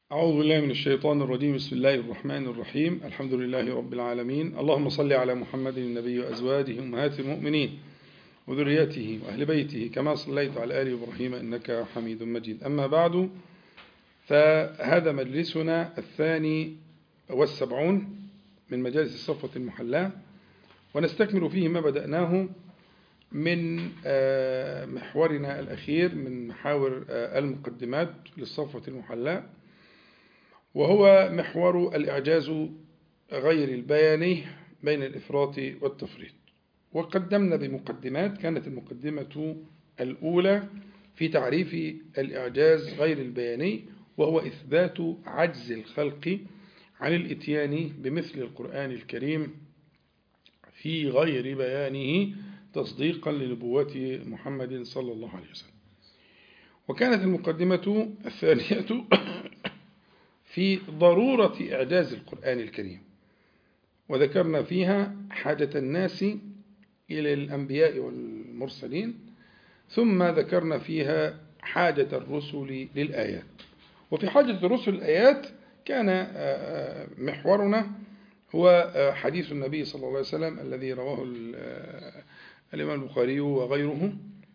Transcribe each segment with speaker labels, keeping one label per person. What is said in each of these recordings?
Speaker 1: أعوذ بالله من الشيطان الرجيم بسم الله الرحمن الرحيم الحمد لله رب العالمين اللهم صل على محمد النبي وأزواجه أمهات المؤمنين وذريته وأهل بيته كما صليت على آل إبراهيم إنك حميد مجيد أما بعد فهذا مجلسنا الثاني والسبعون من مجالس الصفوة المحلاة ونستكمل فيه ما بدأناه من محورنا الأخير من محاور المقدمات للصفوة المحلاة وهو محور الإعجاز غير البياني بين الإفراط والتفريط وقدمنا بمقدمات كانت المقدمة الأولى في تعريف الإعجاز غير البياني وهو إثبات عجز الخلق عن الإتيان بمثل القرآن الكريم في غير بيانه تصديقا لنبوة محمد صلى الله عليه وسلم وكانت المقدمة الثانية في ضرورة إعجاز القرآن الكريم وذكرنا فيها حاجة الناس إلى الأنبياء والمرسلين ثم ذكرنا فيها حاجة الرسل للآيات وفي حاجة الرسل للآيات كان محورنا هو حديث النبي صلى الله عليه وسلم الذي رواه الإمام البخاري وغيره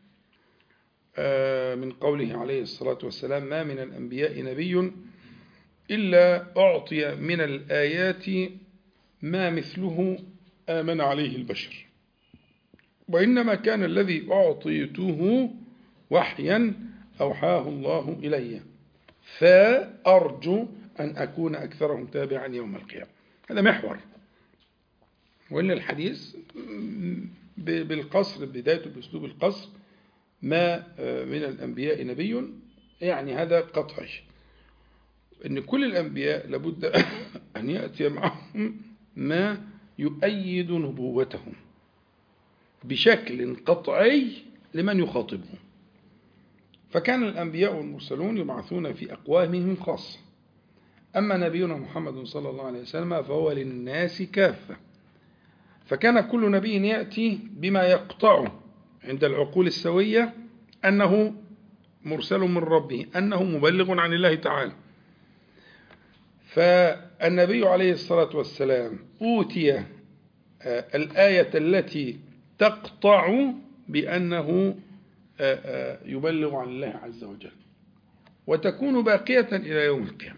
Speaker 1: من قوله عليه الصلاة والسلام ما من الأنبياء نبي إلا أعطي من الآيات ما مثله آمن عليه البشر وإنما كان الذي أعطيته وحيا أوحاه الله إلي فأرجو أن أكون أكثرهم تابعا يوم القيامة هذا محور وإن الحديث بالقصر بدايته بأسلوب القصر ما من الأنبياء نبي يعني هذا قطعي أن كل الأنبياء لابد أن يأتي معهم ما يؤيد نبوتهم بشكل قطعي لمن يخاطبهم فكان الأنبياء والمرسلون يبعثون في أقوامهم خاصة أما نبينا محمد صلى الله عليه وسلم فهو للناس كافة فكان كل نبي يأتي بما يقطع عند العقول السوية أنه مرسل من ربه أنه مبلغ عن الله تعالى فالنبي عليه الصلاة والسلام أوتي الآية التي تقطع بأنه يبلغ عن الله عز وجل وتكون باقية إلى يوم القيامة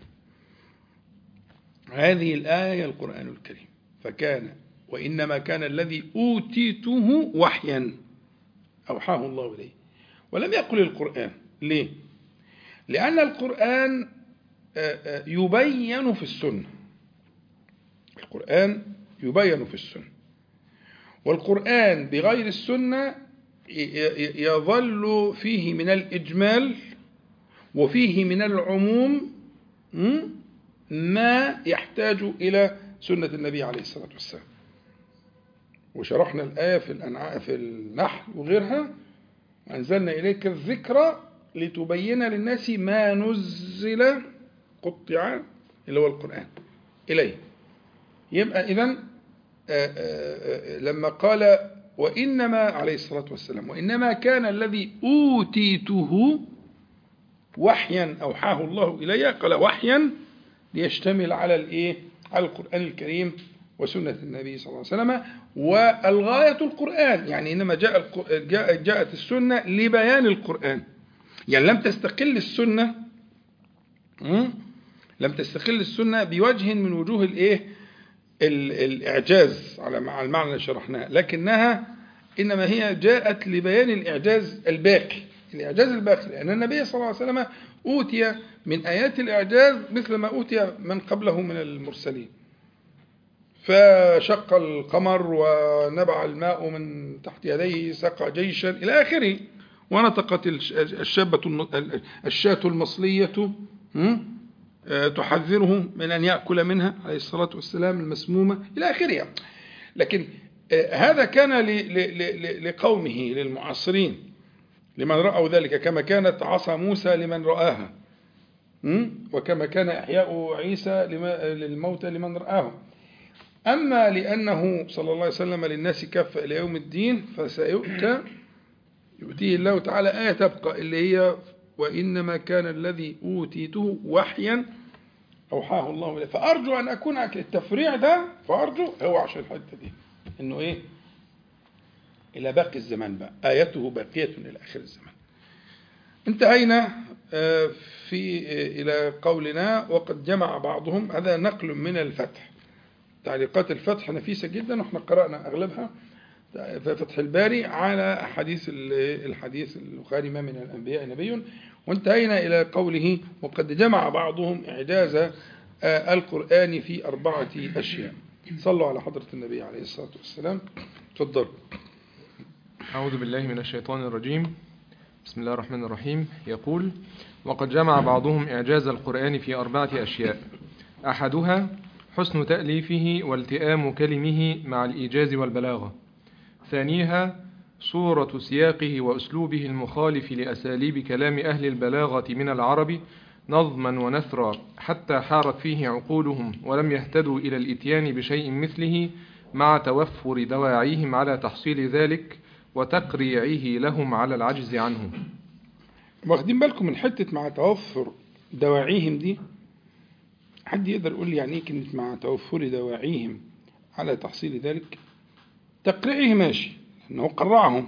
Speaker 1: هذه الآية القرآن الكريم فكان وإنما كان الذي أوتيته وحيا أوحاه الله إليه ولم يقل القرآن ليه؟ لأن القرآن يبين في السنة القرآن يبين في السنة والقرآن بغير السنة يظل فيه من الإجمال وفيه من العموم ما يحتاج إلى سنة النبي عليه الصلاة والسلام وشرحنا الآية في الأنعاء في النحل وغيرها أنزلنا إليك الذكرى لتبين للناس ما نزل قطع اللي هو القرآن إليه يبقى إذن لما قال وإنما عليه الصلاة والسلام وإنما كان الذي أوتيته وحيا أوحاه الله إلي قال وحيا ليشتمل على الإيه على القرآن الكريم وسنة النبي صلى الله عليه وسلم والغاية القرآن يعني إنما جاء جاءت السنة لبيان القرآن يعني لم تستقل السنة لم تستقل السنة بوجه من وجوه الإيه الإعجاز على المعنى اللي شرحناه لكنها إنما هي جاءت لبيان الإعجاز الباقي الإعجاز الباقي لأن النبي صلى الله عليه وسلم أوتي من آيات الإعجاز مثل ما أوتي من قبله من المرسلين فشق القمر ونبع الماء من تحت يديه سقى جيشا إلى آخره ونطقت الشابة الشاة المصلية تحذره من أن يأكل منها عليه الصلاة والسلام المسمومة إلى آخره لكن هذا كان لقومه للمعاصرين لمن رأوا ذلك كما كانت عصا موسى لمن رآها وكما كان إحياء عيسى للموتى لمن رآه أما لأنه صلى الله عليه وسلم للناس كافة إلى يوم الدين فسيؤتى يؤتيه الله تعالى آية تبقى اللي هي وإنما كان الذي أوتيته وحيا أوحاه الله إليه فأرجو أن أكون التفريع ده فأرجو هو عشان الحتة دي إنه إيه إلى باقي الزمان بقى آيته باقية إلى آخر الزمان انتهينا آه، في آه، إلى قولنا وقد جمع بعضهم هذا نقل من الفتح تعليقات الفتح نفيسة جدا واحنا قرأنا أغلبها في فتح الباري على أحاديث الحديث البخاري ما من الأنبياء نبي وانتهينا إلى قوله وقد جمع بعضهم إعجاز آه، القرآن في أربعة أشياء صلوا على حضرة النبي عليه الصلاة والسلام تفضل
Speaker 2: أعوذ بالله من الشيطان الرجيم بسم الله الرحمن الرحيم يقول وقد جمع بعضهم إعجاز القرآن في أربعة أشياء أحدها حسن تأليفه والتئام كلمه مع الإيجاز والبلاغة ثانيها صورة سياقه وأسلوبه المخالف لأساليب كلام أهل البلاغة من العرب نظما ونثرا حتى حارت فيه عقولهم ولم يهتدوا إلى الإتيان بشيء مثله مع توفر دواعيهم على تحصيل ذلك وتقريعه لهم على العجز عنه
Speaker 1: واخدين بالكم من حتة مع توفر دواعيهم دي حد يقدر يقول لي يعني ايه كلمة مع توفر دواعيهم على تحصيل ذلك تقريعه ماشي انه قرعهم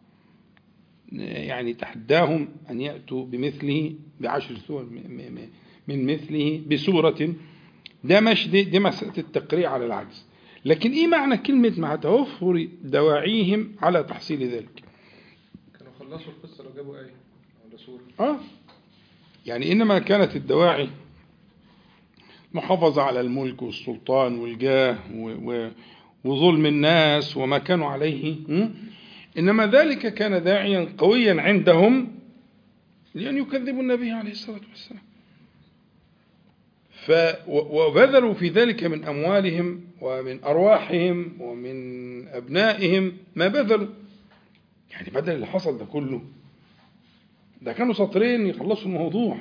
Speaker 1: يعني تحداهم أن يأتوا بمثله بعشر سور من مثله بسورة ده ماشي دي, دي مسألة التقريع على العجز لكن إيه معنى كلمة مع توفر دواعيهم على تحصيل ذلك
Speaker 2: كانوا خلصوا القصة لو جابوا آية ولا سورة
Speaker 1: آه يعني إنما كانت الدواعي محافظة على الملك والسلطان والجاه وظلم الناس وما كانوا عليه إنما ذلك كان داعيا قويا عندهم لأن يكذبوا النبي عليه الصلاة والسلام ف وبذلوا في ذلك من أموالهم ومن أرواحهم ومن أبنائهم ما بذلوا يعني بدل اللي حصل ده كله ده كانوا سطرين يخلصوا الموضوع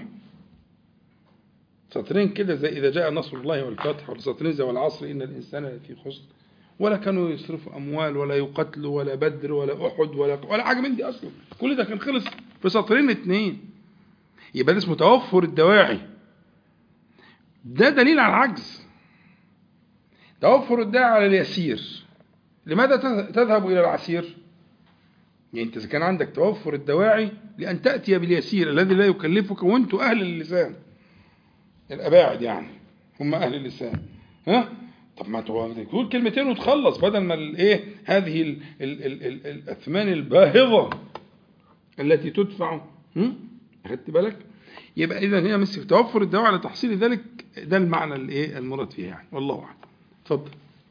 Speaker 1: سطرين كده زي إذا جاء نصر الله والفتح ولا سطرين زي والعصر إن الإنسان في خسر ولا كانوا يصرفوا أموال ولا يقتلوا ولا بدر ولا أحد ولا ولا حاجة من دي أصلا كل ده كان خلص في سطرين اتنين يبقى ده اسمه توفر الدواعي ده دليل على العجز توفر الداعي على اليسير لماذا تذهب إلى العسير يعني أنت إذا كان عندك توفر الدواعي لأن تأتي باليسير الذي لا يكلفك وأنتم أهل اللسان الأباعد يعني هم أهل اللسان ها طب ما تقول كلمتين وتخلص بدل ما الايه هذه ال ال ال ال الاثمان الباهظه التي تدفع اخدت بالك يبقى اذا هي مسك توفر الدواء على تحصيل ذلك ده المعنى الايه المراد فيها يعني والله اعلم اتفضل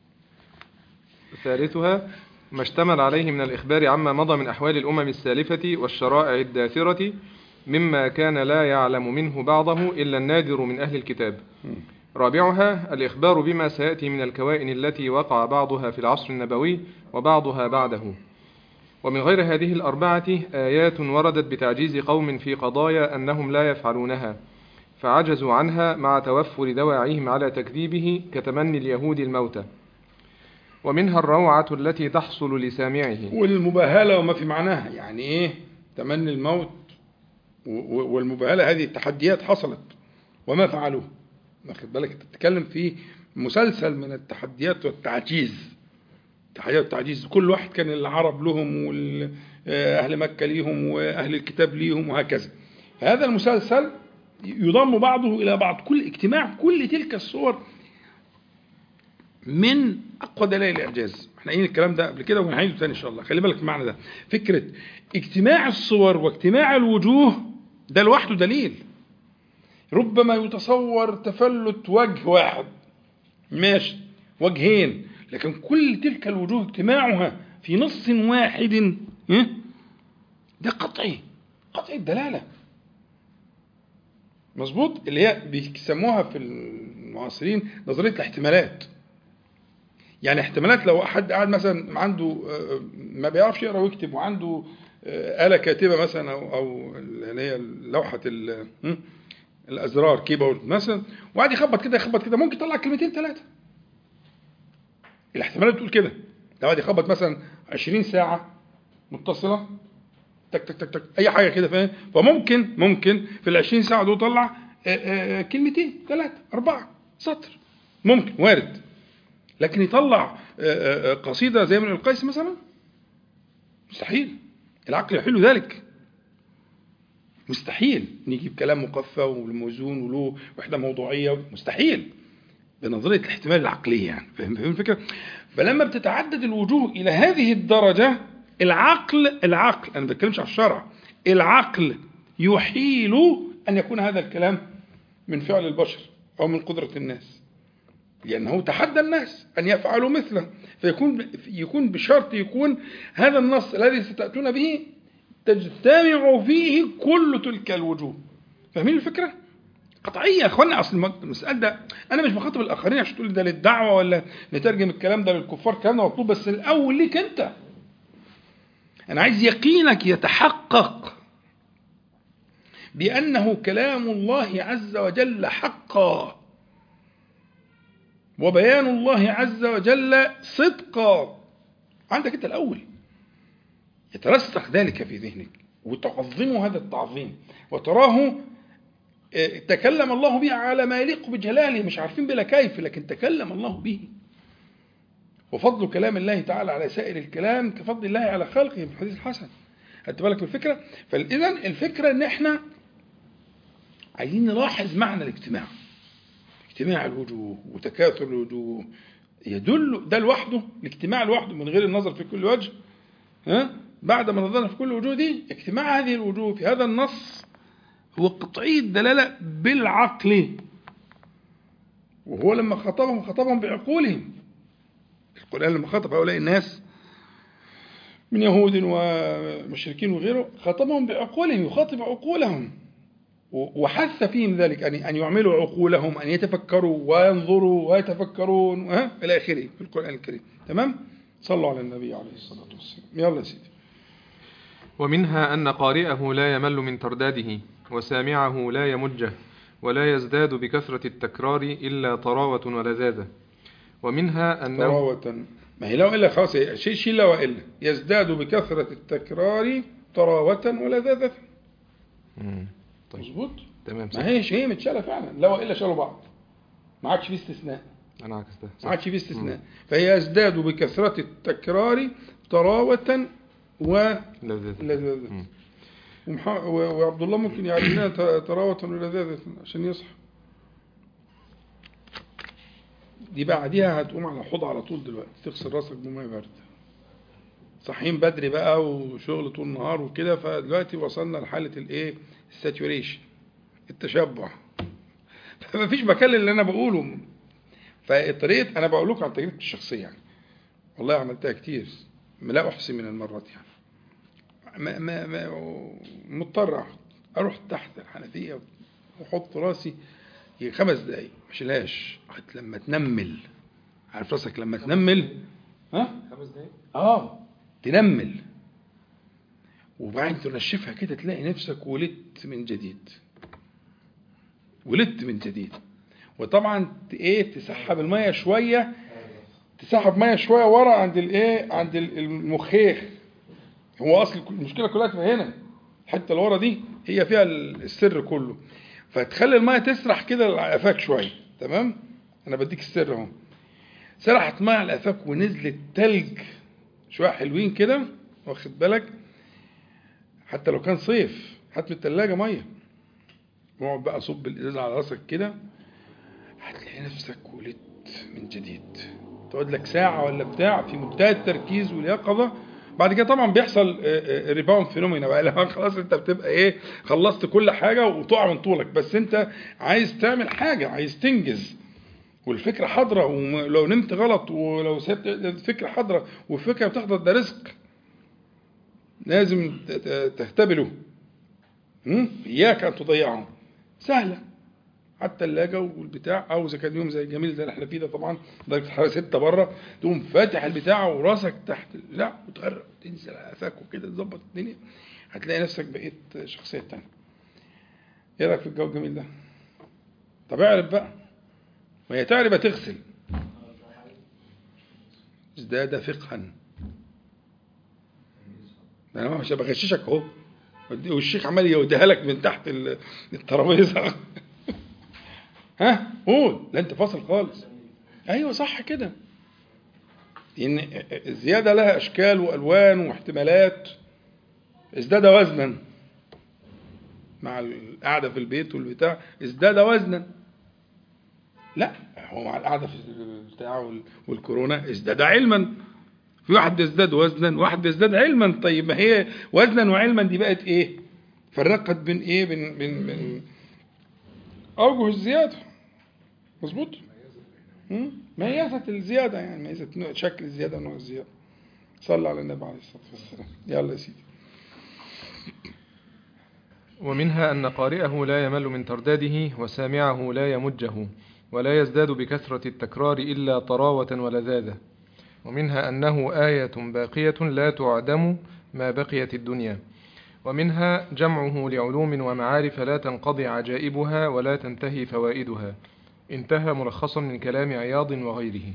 Speaker 2: ثالثها ما اشتمل عليه من الإخبار عما مضى من أحوال الأمم السالفة والشرائع الداثرة مما كان لا يعلم منه بعضه إلا النادر من أهل الكتاب رابعها الإخبار بما سيأتي من الكوائن التي وقع بعضها في العصر النبوي وبعضها بعده ومن غير هذه الأربعة آيات وردت بتعجيز قوم في قضايا أنهم لا يفعلونها فعجزوا عنها مع توفر دواعيهم على تكذيبه كتمني اليهود الموتى ومنها الروعة التي تحصل لسامعه
Speaker 1: والمباهلة وما في معناها يعني إيه تمني الموت والمباهلة هذه التحديات حصلت وما فعلوه واخد بالك انت بتتكلم في مسلسل من التحديات والتعجيز تحديات والتعجيز كل واحد كان العرب لهم واهل مكه ليهم واهل الكتاب ليهم وهكذا هذا المسلسل يضم بعضه الى بعض كل اجتماع كل تلك الصور من اقوى دلائل الاعجاز احنا قايلين الكلام ده قبل كده وهنعيده تاني ان شاء الله خلي بالك المعنى ده فكره اجتماع الصور واجتماع الوجوه ده لوحده دليل ربما يتصور تفلت وجه واحد ماشي وجهين لكن كل تلك الوجوه اجتماعها في نص واحد ده قطعي قطعي الدلالة مظبوط اللي هي بيسموها في المعاصرين نظرية الاحتمالات يعني احتمالات لو حد قاعد مثلا عنده ما بيعرفش يقرا ويكتب وعنده آلة كاتبة مثلا أو أو اللي هي لوحة الازرار كيبورد مثلا وقعد يخبط كده يخبط كده ممكن يطلع كلمتين ثلاثه الاحتمالات بتقول كده لو قعد يخبط مثلا 20 ساعه متصله تك تك تك تك اي حاجه كده فاهم فممكن ممكن في ال 20 ساعه دول يطلع آه، آه، كلمتين ثلاثة أربعة سطر ممكن وارد لكن يطلع آه، آه، آه، قصيدة زي من القيس مثلا مستحيل العقل يحل ذلك مستحيل نجيب كلام مقفى وموزون وله وحدة موضوعية مستحيل بنظرية الاحتمال العقلية يعني فاهم فاهم الفكرة؟ فلما بتتعدد الوجوه إلى هذه الدرجة العقل العقل أنا ما بتكلمش على الشرع العقل يحيل أن يكون هذا الكلام من فعل البشر أو من قدرة الناس لأنه تحدى الناس أن يفعلوا مثله فيكون يكون بشرط يكون هذا النص الذي ستأتون به تجتمع فيه كل تلك الوجوه فاهمين الفكرة؟ قطعية يا اخوانا اصل الم- المسألة ده انا مش بخاطب الاخرين عشان تقول ده للدعوة ولا نترجم الكلام ده للكفار الكلام ده مطلوب بس الاول ليك انت انا عايز يقينك يتحقق بانه كلام الله عز وجل حقا وبيان الله عز وجل صدقا عندك انت الاول يترسخ ذلك في ذهنك وتعظمه هذا التعظيم وتراه اه، تكلم الله به على ما يليق بجلاله مش عارفين بلا كيف لكن تكلم الله به وفضل كلام الله تعالى على سائر الكلام كفضل الله على خلقه في الحديث الحسن خدت بالك من الفكره فاذا الفكره ان احنا عايزين نلاحظ معنى الاجتماع اجتماع الوجوه وتكاثر الوجوه يدل ده لوحده الاجتماع لوحده من غير النظر في كل وجه ها بعد ما نظرنا في كل الوجوه دي اجتماع هذه الوجوه في هذا النص هو قطعي الدلالة بالعقل وهو لما خاطبهم خاطبهم بعقولهم القرآن لما خاطب هؤلاء الناس من يهود ومشركين وغيره خاطبهم بعقولهم يخاطب عقولهم و- وحث فيهم ذلك أن أن يعملوا عقولهم أن يتفكروا وينظروا ويتفكرون ها إلى آخره في القرآن الكريم تمام صلوا على النبي عليه الصلاة والسلام يلا يا سيدي
Speaker 2: ومنها أن قارئه لا يمل من ترداده وسامعه لا يمجه ولا يزداد بكثرة التكرار إلا طراوة ولذاذة ومنها أنه
Speaker 1: طراوة ما هي لا وإلا خلاص هي شيء شيء لا وإلا يزداد بكثرة التكرار طراوة ولذاذة
Speaker 2: مم. طيب
Speaker 1: مظبوط
Speaker 2: تمام
Speaker 1: ما
Speaker 2: صح.
Speaker 1: هي هي متشالة فعلا لا وإلا شالوا بعض ما عادش فيه استثناء
Speaker 2: أنا عكستها
Speaker 1: ما
Speaker 2: صح.
Speaker 1: عادش فيه استثناء فهي يزداد بكثرة التكرار طراوة
Speaker 2: لذاذة
Speaker 1: ولذاذة
Speaker 2: مم.
Speaker 1: ومح- و- وعبد الله ممكن يعلم لنا ت- طراوة ولذاذة عشان يصحى دي بعديها هتقوم على الحوض على طول دلوقتي تغسل راسك بميه باردة صاحيين بدري بقى وشغل طول النهار وكده فدلوقتي وصلنا لحالة الايه الساتوريشن التشبع فما فيش مكان اللي انا بقوله فطريقة انا بقول لكم عن تجربتي الشخصية يعني والله عملتها كتير لا احصي من المرات يعني ما ما ما مضطر أقعد. اروح تحت الحنفيه واحط راسي خمس دقايق ما اشيلهاش لغايه لما تنمل عارف راسك لما تنمل ها
Speaker 2: خمس دقايق
Speaker 1: اه تنمل وبعدين تنشفها كده تلاقي نفسك ولدت من جديد ولدت من جديد وطبعا ت- ايه تسحب الميه شويه تسحب ميه شويه ورا عند الايه عند ال- المخيخ هو اصل كل- المشكله كلها تبقى هنا الحته اللي ورا دي هي فيها ال- السر كله فتخلي الميه تسرح كده على قفاك شويه تمام انا بديك السر اهو سرحت ميه على قفاك ونزلت تلج شويه حلوين كده واخد بالك حتى لو كان صيف هات من التلاجة ميه واقعد بقى صب الازازه على راسك كده هتلاقي نفسك ولدت من جديد تقعد لك ساعه ولا بتاع في منتهى التركيز واليقظه بعد كده طبعا بيحصل ريباوند فينومينا بقى لما خلاص انت بتبقى ايه خلصت كل حاجه وتقع من طولك بس انت عايز تعمل حاجه عايز تنجز والفكره حاضره ولو نمت غلط ولو سبت الفكره حاضره والفكره بتحضر ده رزق لازم ت- ت- تهتبله م? اياك ان تضيعه سهله على الثلاجه والبتاع او اذا كان يوم زي الجميل زي اللي احنا فيه ده طبعا درجه الحراره 6 بره تقوم فاتح البتاع وراسك تحت لا وتغرق تنزل على قفاك وكده تظبط الدنيا هتلاقي نفسك بقيت شخصيه تانية ايه رايك في الجو الجميل ده؟ طب اعرف بقى وهي تعرف تغسل ازداد فقها انا مش بغششك اهو والشيخ عمال يوديها لك من تحت ال- الترابيزه ها قول لا انت فاصل خالص ايوه صح كده ان الزياده لها اشكال والوان واحتمالات ازداد وزنا مع القعده في البيت والبتاع ازداد وزنا لا هو مع القعده في البتاع وال- والكورونا ازداد علما في واحد ازداد وزنا واحد ازداد علما طيب ما هي وزنا وعلما دي بقت ايه فرقت بين ايه بين بين, بين اوجه الزياده مظبوط مم؟ ميزت الزياده يعني ميزت نوع- شكل الزياده ونوع الزياده صلى على النبي عليه الصلاه والسلام يلا يا سيدي
Speaker 2: ومنها أن قارئه لا يمل من ترداده وسامعه لا يمجه ولا يزداد بكثرة التكرار إلا طراوة ولذاذة ومنها أنه آية باقية لا تعدم ما بقيت الدنيا ومنها جمعه لعلوم ومعارف لا تنقضي عجائبها ولا تنتهي فوائدها انتهى ملخصا من كلام عياض وغيره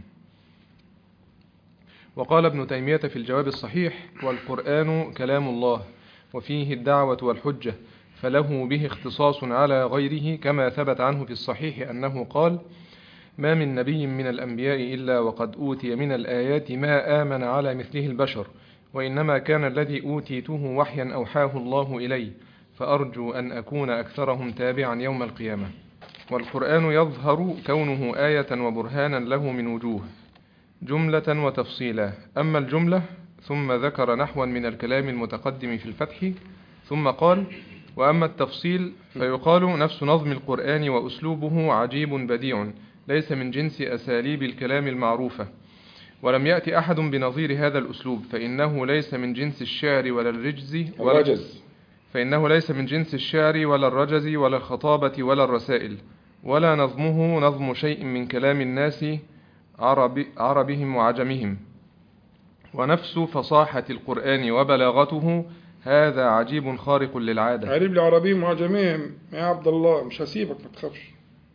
Speaker 2: وقال ابن تيمية في الجواب الصحيح والقرآن كلام الله وفيه الدعوة والحجة فله به اختصاص على غيره كما ثبت عنه في الصحيح أنه قال ما من نبي من الأنبياء إلا وقد أوتي من الآيات ما آمن على مثله البشر وإنما كان الذي أوتيته وحيا أوحاه الله إلي فأرجو أن أكون أكثرهم تابعا يوم القيامة والقرآن يظهر كونه آية وبرهانا له من وجوه جملة وتفصيلا أما الجملة ثم ذكر نحوا من الكلام المتقدم في الفتح ثم قال وأما التفصيل فيقال نفس نظم القرآن وأسلوبه عجيب بديع ليس من جنس أساليب الكلام المعروفة ولم يأتي أحد بنظير هذا الأسلوب فإنه ليس من جنس الشعر ولا الرجز ولا
Speaker 1: الرجز
Speaker 2: فإنه ليس من جنس الشعر ولا الرجز ولا الخطابة ولا الرسائل ولا نظمه نظم شيء من كلام الناس عرب عربهم وعجمهم ونفس فصاحة القرآن وبلاغته هذا عجيب خارق للعادة
Speaker 1: عرب لي عربيهم وعجميهم يا عبد الله مش هسيبك ما تخافش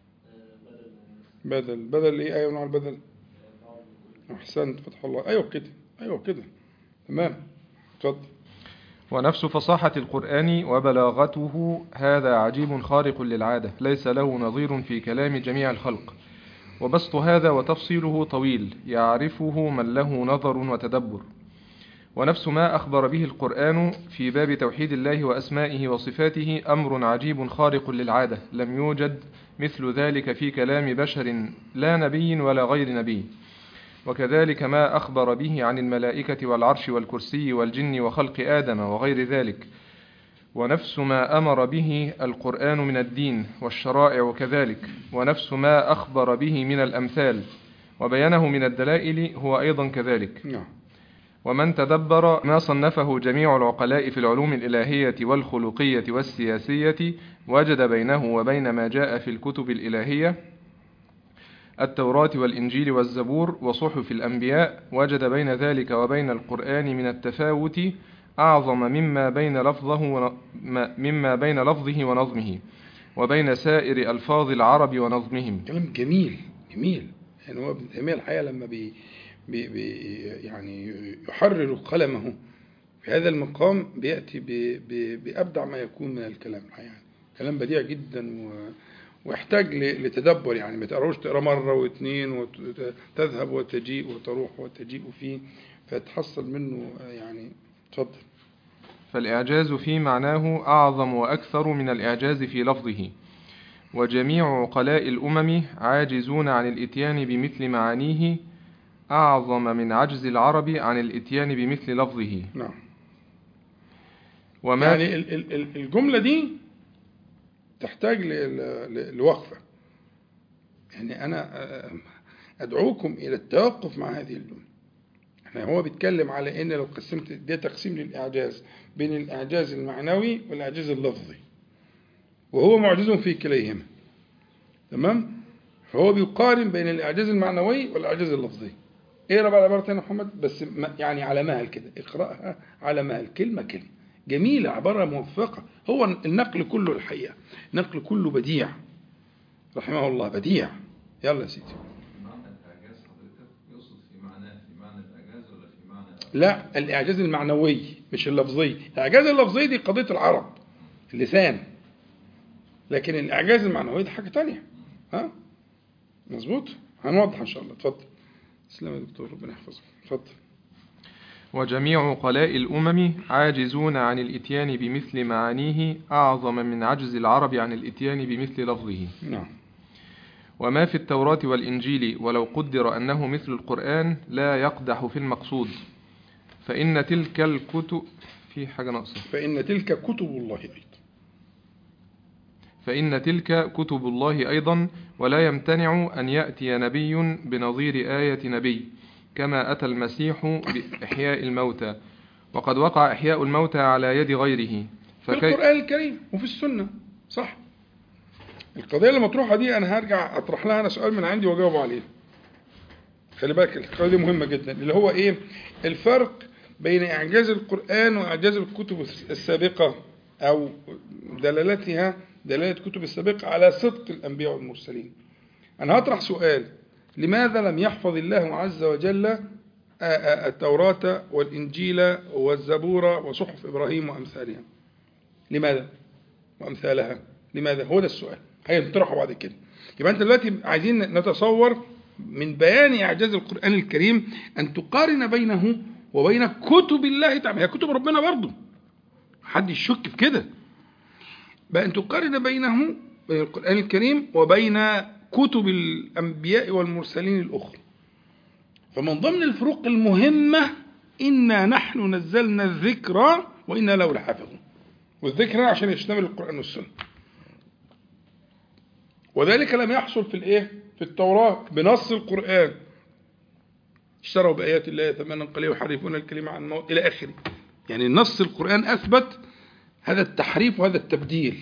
Speaker 1: بدل بدل ايه ايوه نوع البدل احسنت فتح الله ايوه كده ايوه كده تمام اتفضل
Speaker 2: ونفس فصاحة القرآن وبلاغته هذا عجيب خارق للعادة ليس له نظير في كلام جميع الخلق وبسط هذا وتفصيله طويل يعرفه من له نظر وتدبر ونفس ما أخبر به القرآن في باب توحيد الله وأسمائه وصفاته أمر عجيب خارق للعادة لم يوجد مثل ذلك في كلام بشر لا نبي ولا غير نبي وكذلك ما أخبر به عن الملائكة والعرش والكرسي والجن وخلق آدم وغير ذلك ونفس ما أمر به القرآن من الدين والشرائع كذلك ونفس ما أخبر به من الأمثال وبيانه من الدلائل هو أيضا كذلك
Speaker 1: نعم
Speaker 2: ومن تدبر ما صنفه جميع العقلاء في العلوم الإلهية والخلقية والسياسية وجد بينه وبين ما جاء في الكتب الإلهية التوراة والإنجيل والزبور وصحف الأنبياء وجد بين ذلك وبين القرآن من التفاوت أعظم مما بين لفظه ون... ما- مما بين لفظه ونظمه وبين سائر ألفاظ العرب ونظمهم
Speaker 1: كلام جميل جميل يعني هو ابن تيمية الحقيقة لما بي بي بي يعني يحرر قلمه في هذا المقام بيأتي ب- ب- بأبدع ما يكون من الكلام الحقيقة كلام بديع جدا و ويحتاج ل- لتدبر يعني ما تقراوش تقرا مرة واثنين وتذهب وتجيء وتروح وتجيء فيه فتحصل منه يعني اتفضل
Speaker 2: فالإعجاز في معناه أعظم وأكثر من الإعجاز في لفظه وجميع عقلاء الأمم عاجزون عن الإتيان بمثل معانيه أعظم من عجز العرب عن الإتيان بمثل لفظه
Speaker 1: نعم
Speaker 2: وما
Speaker 1: يعني ال- ال- ال- الجملة دي تحتاج ل- ل- لوقفة يعني أنا آه، أدعوكم إلى التوقف مع هذه الجملة احنا هو بيتكلم على إن لو قسمت ده تقسيم للإعجاز بين الإعجاز المعنوي والإعجاز اللفظي وهو معجز في كليهما تمام فهو بيقارن بين الإعجاز المعنوي والإعجاز اللفظي اقرا بقى العبارة تاني يا محمد بس ما- يعني على مهل كده اقرأها على مهل كلمة كلمة جميلة عبارة موفقة هو النقل كله الحقيقة النقل كله بديع رحمه الله بديع يلا يا سيدي
Speaker 3: معنى الإعجاز حضرتك يقصد في معناه في معنى الإعجاز ولا في معنى
Speaker 1: لا الإعجاز المعنوي مش اللفظي الإعجاز اللفظي دي قضية العرب اللسان لكن الإعجاز المعنوي ده حاجة تانية ها مظبوط هنوضح ان شاء الله اتفضل تسلم يا دكتور ربنا يحفظك اتفضل
Speaker 2: وجميع عقلاء الأمم عاجزون عن الإتيان بمثل معانيه أعظم من عجز العرب عن الإتيان بمثل لفظه
Speaker 1: نعم
Speaker 2: وما في التوراة والإنجيل ولو قدر أنه مثل القرآن لا يقدح في المقصود فإن تلك الكتب في حاجة ناقصة
Speaker 1: فإن تلك كتب الله أيضا
Speaker 2: فإن تلك كتب الله أيضا ولا يمتنع أن يأتي نبي بنظير آية نبي كما أتى المسيح بإحياء الموتى وقد وقع إحياء الموتى على يد غيره
Speaker 1: في القرآن الكريم وفي السنة صح القضية اللي مطروحة دي أنا هرجع أطرح لها أنا سؤال من عندي وأجاوب عليه خلي بالك القضية دي مهمة جدا اللي هو إيه الفرق بين إعجاز القرآن وإعجاز الكتب السابقة أو دلالتها دلالة الكتب السابقة على صدق الأنبياء والمرسلين أنا هطرح سؤال لماذا لم يحفظ الله عز وجل آ- آ- التوراة والإنجيل والزبور وصحف إبراهيم وأمثالها لماذا وأمثالها لماذا هو ده السؤال هينطرحوا بعد كده يبقى أنت دلوقتي عايزين نتصور من بيان إعجاز القرآن الكريم أن تقارن بينه وبين كتب الله تعالى هي كتب ربنا برضه حد يشك في كده بقى أن تقارن بينه بين القرآن الكريم وبين كتب الأنبياء والمرسلين الأخرى فمن ضمن الفروق المهمة إنا نحن نزلنا الذكر وإنا له لحافظون والذكر عشان يشتمل القرآن والسنة وذلك لم يحصل في الايه في التوراة بنص القرآن اشتروا بآيات الله ثمنا قليلا يحرفون الكلمة عن موت إلى آخره يعني نص القرآن أثبت هذا التحريف وهذا التبديل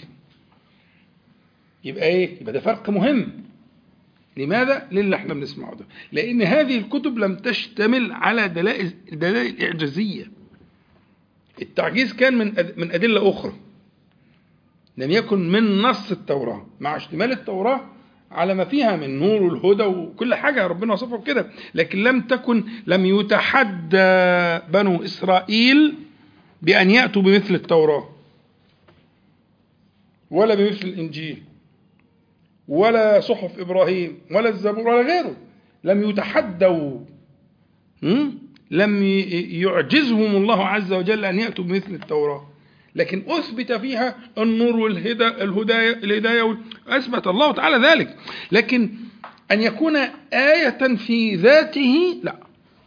Speaker 1: يبقى ايه يبقى ده فرق مهم لماذا للي احنا بنسمعه ده لان هذه الكتب لم تشتمل على دلائل دلائل اعجازيه التعجيز كان من أد- من ادله اخرى لم يكن من نص التوراه مع اشتمال التوراه على ما فيها من نور والهدى وكل حاجه ربنا وصفه كده لكن لم تكن لم يتحدى بنو اسرائيل بان ياتوا بمثل التوراه ولا بمثل الانجيل ولا صحف ابراهيم ولا الزبور ولا غيره لم يتحدوا م? لم ي- يعجزهم الله عز وجل ان ياتوا بمثل التوراه لكن اثبت فيها النور والهدى الهدايه الهدايه وال- اثبت الله تعالى ذلك لكن ان يكون ايه في ذاته لا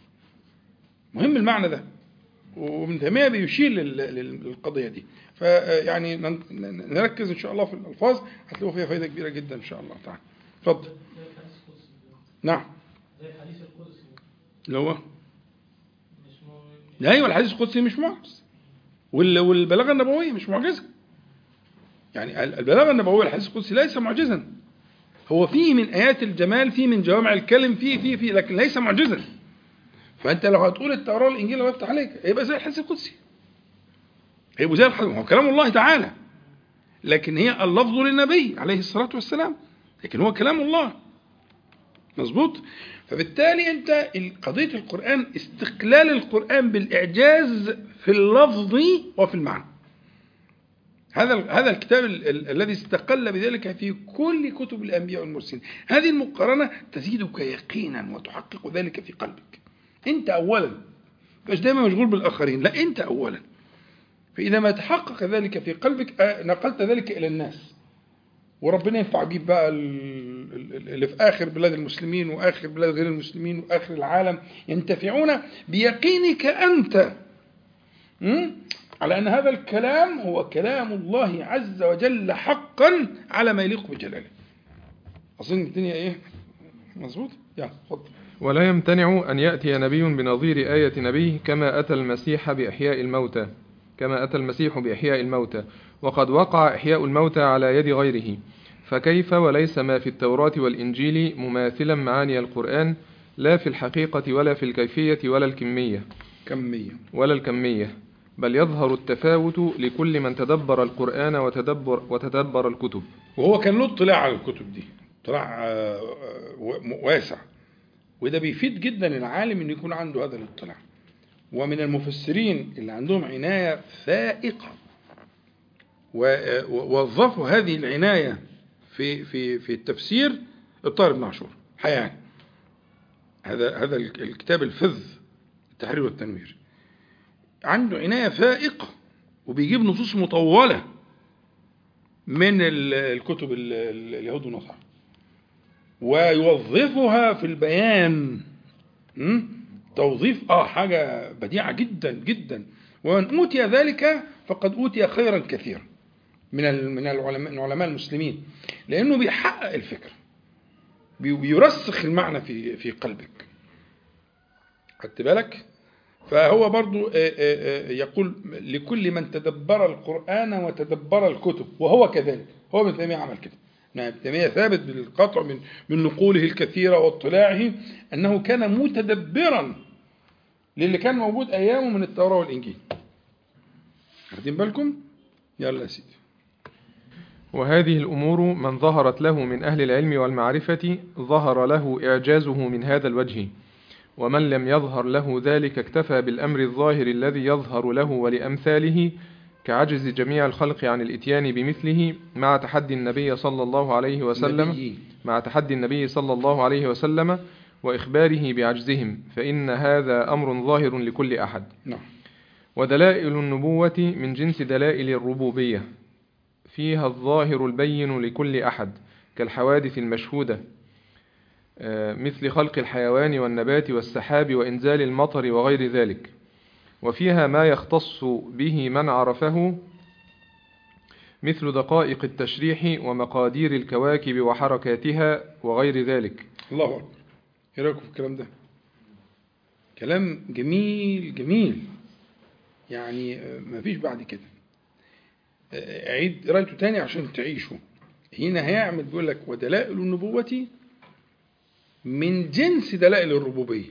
Speaker 1: مهم المعنى ده وابن تيميه بيشير لل- لل- للقضيه دي فيعني نن- ن- نركز ان شاء الله في الالفاظ هتلاقوا فيها فائده كبيره جدا ان شاء الله تعالى اتفضل
Speaker 4: زي الحديث القدسي
Speaker 1: نعم
Speaker 4: زي الحديث القدسي
Speaker 1: اللي هو
Speaker 4: مش مو...
Speaker 1: لا ايوه الحديث القدسي مش معجز وال- والبلاغه النبويه مش معجزه يعني ال- البلاغه النبويه الحديث القدسي ليس معجزا هو فيه من ايات الجمال فيه من جوامع الكلم فيه فيه فيه لكن ليس معجزا فانت لو هتقول التوراه والانجيل الله يفتح عليك هيبقى زي الحديث القدسي هيبقى زي الحديث هو كلام الله تعالى لكن هي اللفظ للنبي عليه الصلاه والسلام لكن هو كلام الله مظبوط فبالتالي انت قضيه القران استقلال القران بالاعجاز في اللفظ وفي المعنى هذا هذا الكتاب ال- ال- الذي استقل بذلك في كل كتب الانبياء والمرسلين هذه المقارنه تزيدك يقينا وتحقق ذلك في قلبك انت اولا مش دايما مشغول بالاخرين لا انت اولا فاذا ما تحقق ذلك في قلبك آه، نقلت ذلك الى الناس وربنا ينفع بيه بقى ال- ال- اللي في اخر بلاد المسلمين واخر بلاد غير المسلمين واخر العالم ينتفعون بيقينك انت م? على ان هذا الكلام هو كلام الله عز وجل حقا على ما يليق بجلاله. اظن الدنيا ايه؟ مظبوط؟ يلا اتفضل.
Speaker 2: ولا يمتنع أن يأتي نبي بنظير آية نبيه كما أتى المسيح بإحياء الموتى كما أتى المسيح بإحياء الموتى وقد وقع إحياء الموتى على يد غيره فكيف وليس ما في التوراة والإنجيل مماثلا معاني القرآن لا في الحقيقة ولا في الكيفية ولا الكمية
Speaker 1: كمية.
Speaker 2: ولا الكمية بل يظهر التفاوت لكل من تدبر القرآن وتدبر, وتدبر الكتب
Speaker 1: وهو كان له اطلاع على الكتب دي اطلاع آه، آه، و- واسع وده بيفيد جدا العالم انه يكون عنده هذا الاطلاع ومن المفسرين اللي عندهم عناية فائقة و- ووظفوا هذه العناية في في في التفسير الطاهر بن عاشور حيان هذا هذا ال- الكتاب الفذ التحرير والتنوير عنده عناية فائقة وبيجيب نصوص مطولة من ال- الكتب ال- ال- اليهود والنصارى ويوظفها في البيان م? توظيف اه حاجة بديعة جدا جدا ومن أوتي ذلك فقد أوتي خيرا كثيرا من ال- من العلماء من علماء المسلمين لأنه بيحقق الفكرة بي- بيرسخ المعنى في في قلبك خدت بالك فهو برضو آه، آه، آه، يقول لكل من تدبر القرآن وتدبر الكتب وهو كذلك هو ابن تيمية عمل كده نعم ابن تيمية ثابت بالقطع من من نقوله الكثيرة واطلاعه أنه كان متدبرا للي كان موجود أيامه من التوراة والإنجيل واخدين بالكم يلا يا سيدي
Speaker 2: وهذه الأمور من ظهرت له من أهل العلم والمعرفة ظهر له إعجازه من هذا الوجه ومن لم يظهر له ذلك اكتفى بالأمر الظاهر الذي يظهر له ولأمثاله كعجز جميع الخلق عن الإتيان بمثله مع تحدي النبي صلى الله عليه وسلم
Speaker 1: نبي.
Speaker 2: مع تحدي النبي صلى الله عليه وسلم وإخباره بعجزهم فإن هذا أمر ظاهر لكل أحد
Speaker 1: نعم
Speaker 2: ودلائل النبوة من جنس دلائل الربوبية فيها الظاهر البين لكل أحد كالحوادث المشهودة آه، مثل خلق الحيوان والنبات والسحاب وإنزال المطر وغير ذلك وفيها ما يختص به من عرفه مثل دقائق التشريح ومقادير الكواكب وحركاتها وغير ذلك
Speaker 1: الله أكبر إيه رأيكم في الكلام ده؟ كلام جميل جميل يعني آه، ما فيش بعد كده آه، عيد قرايته تاني عشان تعيشوا هنا هيعمل بيقول لك ودلائل النبوة من جنس دلائل الربوبية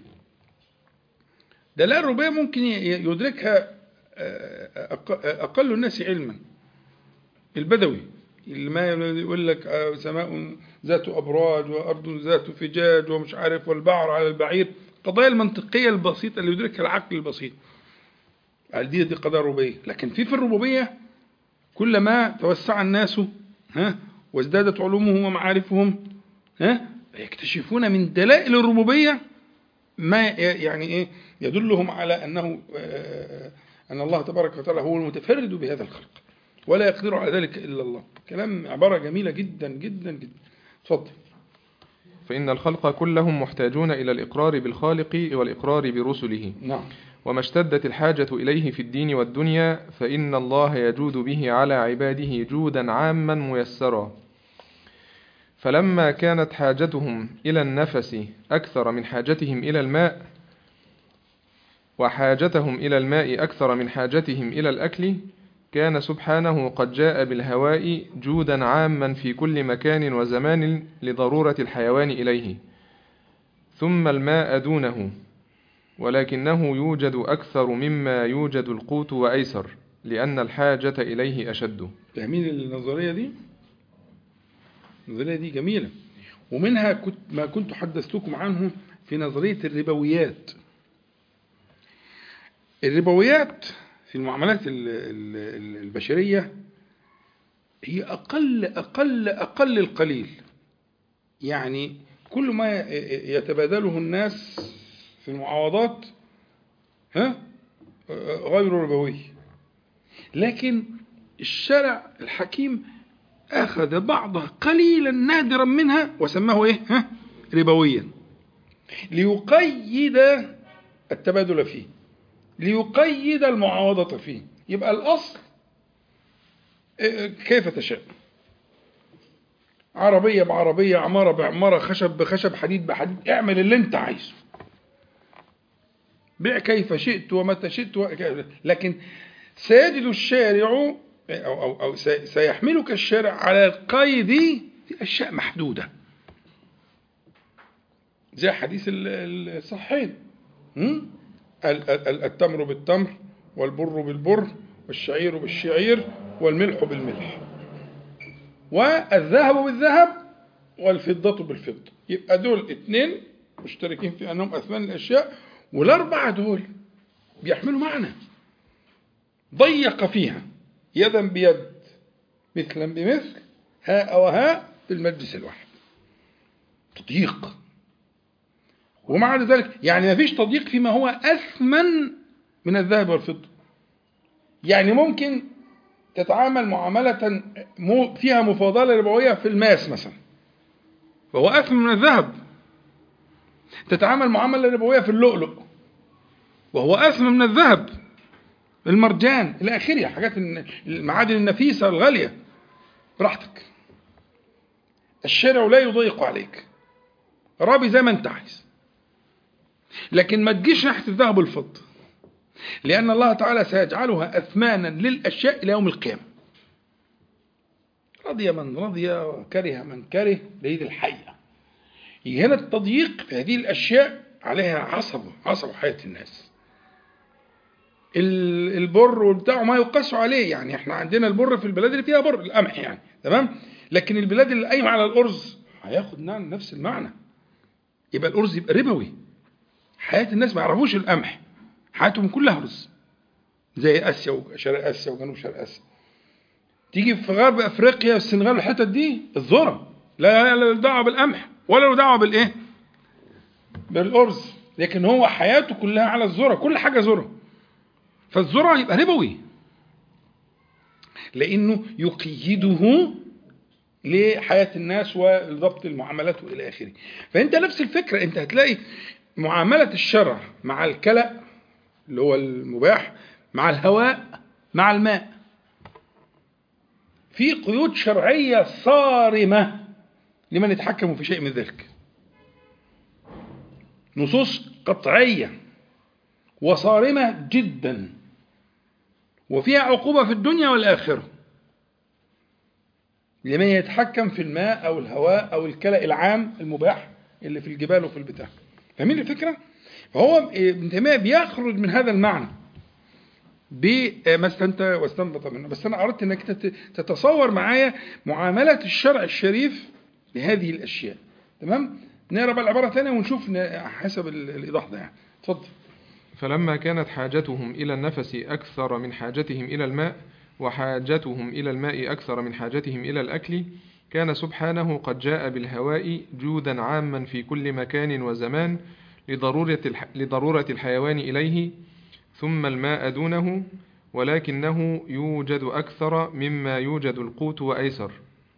Speaker 1: دلائل الربوبية ممكن ي- يدركها آه، أق- أقل الناس علما البدوي اللي ما يقول لك آه، سماء ذات أبراج وأرض ذات فجاج ومش عارف والبعر على البعير القضايا المنطقية البسيطة اللي يدركها العقل البسيط قال دي دي قضايا ربوبية لكن في في الربوبية كلما توسع الناس ها وازدادت علومهم ومعارفهم ها يكتشفون من دلائل الربوبية ما ي- يعني ايه يدلهم على انه آه، ان الله تبارك وتعالى هو المتفرد بهذا الخلق ولا يقدر على ذلك الا الله كلام عبارة جميلة جدا جدا جدا اتفضل
Speaker 2: فإن الخلق كلهم محتاجون إلى الإقرار بالخالق والإقرار برسله
Speaker 1: نعم
Speaker 2: وما اشتدت الحاجة إليه في الدين والدنيا فإن الله يجود به على عباده جودا عاما ميسرا فلما كانت حاجتهم إلى النفس أكثر من حاجتهم إلى الماء وحاجتهم إلى الماء أكثر من حاجتهم إلى الأكل كان سبحانه قد جاء بالهواء جودا عاما في كل مكان وزمان لضرورة الحيوان إليه ثم الماء دونه ولكنه يوجد أكثر مما يوجد القوت وأيسر لأن الحاجة إليه أشد
Speaker 1: فاهمين النظرية دي؟ النظرية دي جميلة ومنها كنت ما كنت حدثتكم عنه في نظرية الربويات الربويات في المعاملات ال- ال- ال- البشرية هي أقل أقل أقل القليل يعني كل ما ي- يتبادله الناس في المعاوضات ها غير ربوي لكن الشرع الحكيم أخذ بعضها قليلا نادرا منها وسماه إيه؟ ها؟ ربويا ليقيد التبادل فيه ليقيد المعاوضة فيه يبقى الأصل إيه، كيف تشاء عربية بعربية عمارة بعمارة خشب بخشب حديد بحديد اعمل اللي انت عايزه بيع كيف شئت ومتى شئت وك- لكن سيجد الشارع أو, أو, أو سي- سيحملك الشارع على القيد في أشياء محدودة زي حديث ال- ال- الصحيحين هم؟ ال- ال- ال- التمر بالتمر والبر بالبر والشعير بالشعير والملح بالملح والذهب بالذهب والفضة بالفضة يبقى دول اتنين مشتركين في أنهم أثمان الأشياء والأربعة دول بيحملوا معنى ضيق فيها يدا بيد مثلا بمثل هاء وهاء في المجلس الواحد تضييق ومع ذلك يعني ما فيش تضييق فيما هو أثمن من الذهب والفضة يعني ممكن تتعامل معاملة مو- فيها مفاضلة ربوية في الماس مثلا فهو أثمن من الذهب تتعامل معاملة ربوية في اللؤلؤ وهو أثمن من الذهب المرجان إلى آخره حاجات الن- المعادن النفيسة الغالية براحتك الشارع لا يضيق عليك رابي زي ما انت عايز لكن ما تجيش ناحية الذهب والفضة لأن الله تعالى سيجعلها أثمانا للأشياء إلى يوم القيامة رضي من رضي وكره من كره ليد الحية هنا التضييق في هذه الأشياء عليها عصب عصب حياة الناس ال- البر والبتاع ما يقاس عليه يعني احنا عندنا البر في البلاد اللي فيها بر القمح يعني تمام لكن البلاد اللي قايمه على الارز هياخد نعم نفس المعنى يبقى الارز يبقى ربوي حياه الناس ما يعرفوش القمح حياتهم كلها رز زي اسيا وشرق اسيا وجنوب شرق اسيا تيجي في غرب افريقيا والسنغال والحتت دي الذره لا لا له دعوه بالقمح ولا له دعوه بالايه بالارز لكن هو حياته كلها على الذره كل حاجه ذره فالذره يبقى ربوي لانه يقيده لحياه الناس وضبط المعاملات والى اخره فانت نفس الفكره انت هتلاقي معامله الشرع مع الكلأ اللي هو المباح مع الهواء مع الماء في قيود شرعيه صارمه لمن يتحكم في شيء من ذلك نصوص قطعيه وصارمه جدا وفيها عقوبه في الدنيا والاخره لمن يتحكم في الماء او الهواء او الكلأ العام المباح اللي في الجبال وفي البتاع فاهمين الفكره فهو ابن تيميه بيخرج من هذا المعنى بما استنت واستنبط منه بس انا اردت انك تت- تتصور معايا معامله الشرع الشريف لهذه الاشياء تمام نقرا بقى العباره ثانيه ونشوف ن- حسب ال- الايضاح ده يعني اتفضل
Speaker 2: فلما كانت حاجتهم إلى النفس أكثر من حاجتهم إلى الماء وحاجتهم إلى الماء أكثر من حاجتهم إلى الأكل كان سبحانه قد جاء بالهواء جودا عاما في كل مكان وزمان لضرورة, الح... لضرورة الحيوان إليه ثم الماء دونه ولكنه يوجد أكثر مما يوجد القوت وأيسر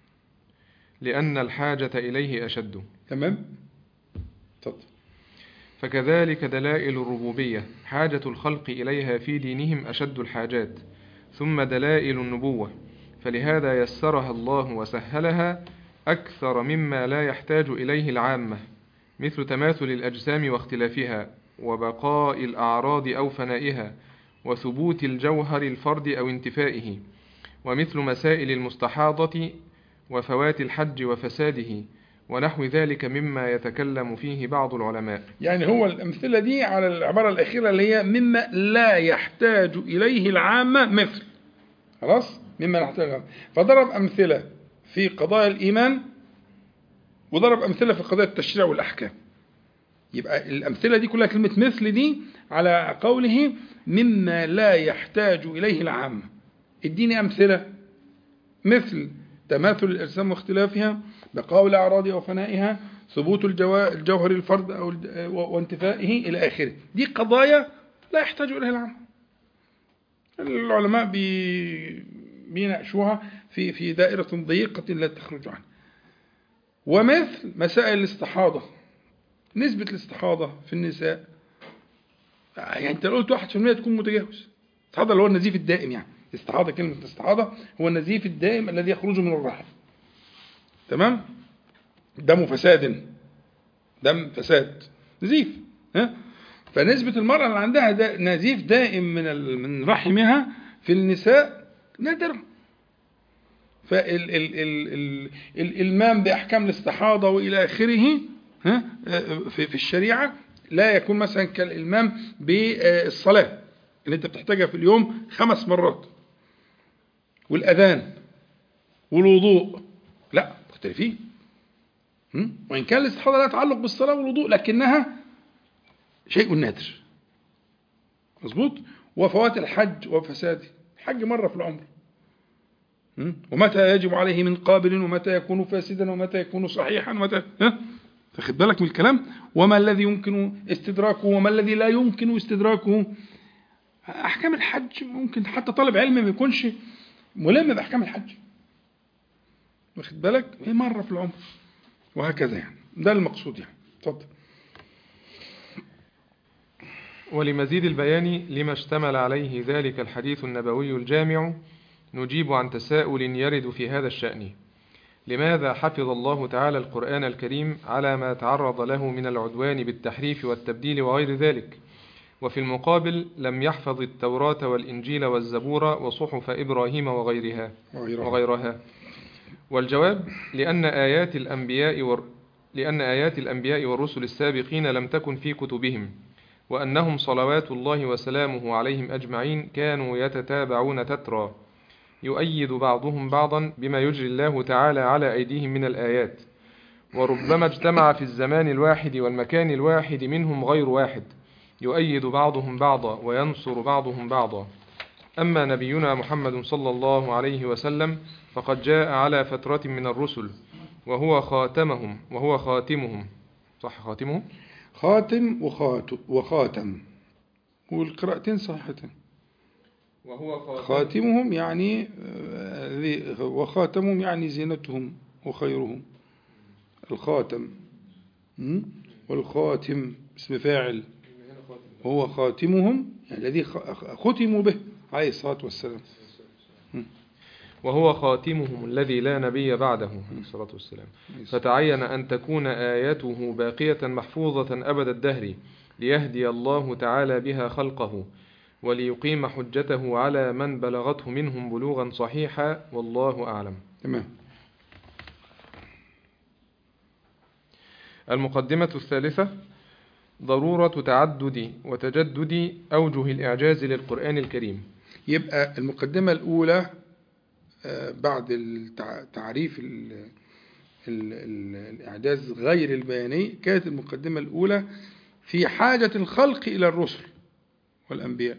Speaker 2: لأن الحاجة إليه أشد
Speaker 1: تمام اتفضل
Speaker 2: فكذلك دلائل الربوبية حاجة الخلق إليها في دينهم أشد الحاجات ثم دلائل النبوة فلهذا يسرها الله وسهلها أكثر مما لا يحتاج إليه العامة مثل تماثل الأجسام واختلافها وبقاء الأعراض أو فنائها وثبوت الجوهر الفرد أو انتفائه ومثل مسائل المستحاضة وفوات الحج وفساده ونحو ذلك مما يتكلم فيه بعض العلماء
Speaker 1: يعني هو الأمثلة دي على العبارة الأخيرة اللي هي مما لا يحتاج إليه العامة مثل خلاص مما لا يحتاج العامة فضرب أمثلة في قضايا الإيمان وضرب أمثلة في قضايا التشريع والأحكام يبقى الأمثلة دي كلها كلمة مثل دي على قوله مما لا يحتاج إليه العامة اديني أمثلة مثل تماثل الأجسام واختلافها بقاء الأعراض وفنائها ثبوت الجوا- الجوهر الفرد أو الج- وانتفائه إلى آخره دي قضايا لا يحتاج إليها العامة العلماء بي بيناقشوها في في دائرة ضيقة لا تخرج عنها ومثل مسائل الاستحاضة نسبة الاستحاضة في النساء يعني انت لو قلت 1% تكون متجاوز الاستحاضة اللي هو النزيف الدائم يعني الاستحاضة كلمة الاستحاضة هو النزيف الدائم الذي يخرج من الرحم تمام دم فساد دم فساد نزيف ها فنسبة المرأة اللي عندها دا نزيف دائم من ال- من رحمها في النساء نادرة فالإلمام بأحكام الاستحاضة وإلى آخره ها في في الشريعة لا يكون مثلا كالإلمام بالصلاة اللي أنت بتحتاجها في اليوم خمس مرات والأذان والوضوء لا مختلفين م? وإن كان الاستحاضة لا تعلق بالصلاة والوضوء لكنها شيء نادر مظبوط وفوات الحج وفساده الحج مرة في العمر م? ومتى يجب عليه من قابل ومتى يكون فاسدا ومتى يكون صحيحا ومتى ها؟ واخد بالك من الكلام وما الذي يمكن استدراكه وما الذي لا يمكن استدراكه احكام الحج ممكن حتى طالب علم ما يكونش ملم باحكام الحج واخد بالك هي مره في العمر وهكذا يعني ده المقصود يعني اتفضل
Speaker 2: ولمزيد البيان لما اشتمل عليه ذلك الحديث النبوي الجامع نجيب عن تساؤل يرد في هذا الشأن لماذا حفظ الله تعالى القرآن الكريم على ما تعرض له من العدوان بالتحريف والتبديل وغير ذلك وفي المقابل لم يحفظ التوراة والإنجيل والزبور وصحف إبراهيم وغيرها
Speaker 1: وغيرها.
Speaker 2: وغيرها والجواب لأن آيات الأنبياء ور... لأن آيات الأنبياء والرسل السابقين لم تكن في كتبهم وأنهم صلوات الله وسلامه عليهم أجمعين كانوا يتتابعون تترى يؤيد بعضهم بعضا بما يجري الله تعالى على أيديهم من الآيات وربما اجتمع في الزمان الواحد والمكان الواحد منهم غير واحد يؤيد بعضهم بعضا وينصر بعضهم بعضا أما نبينا محمد صلى الله عليه وسلم فقد جاء على فترة من الرسل وهو خاتمهم وهو خاتمهم صح خاتمهم
Speaker 1: خاتم وخاتم وخاتم والقراءتين صحيحتين
Speaker 2: وهو خاتم
Speaker 1: خاتمهم يعني آه، ذي- وخاتمهم يعني زينتهم وخيرهم الخاتم م? والخاتم اسم فاعل وهو خاتمهم يعني الذي خ- ختموا به عليه الصلاة والسلام
Speaker 2: وهو خاتمهم الذي لا نبي بعده عليه الصلاة والسلام فتعين أن تكون آياته باقية محفوظة أبد الدهر ليهدي الله تعالى بها خلقه وليقيم حجته على من بلغته منهم بلوغا صحيحا والله أعلم
Speaker 1: تمام
Speaker 2: المقدمة الثالثة ضرورة تعدد وتجدد أوجه الإعجاز للقرآن الكريم
Speaker 1: يبقى المقدمة الأولى آه، بعد التع- تعريف ال- ال- ال- الإعجاز غير البياني كانت المقدمة الأولى في حاجة الخلق إلى الرسل والأنبياء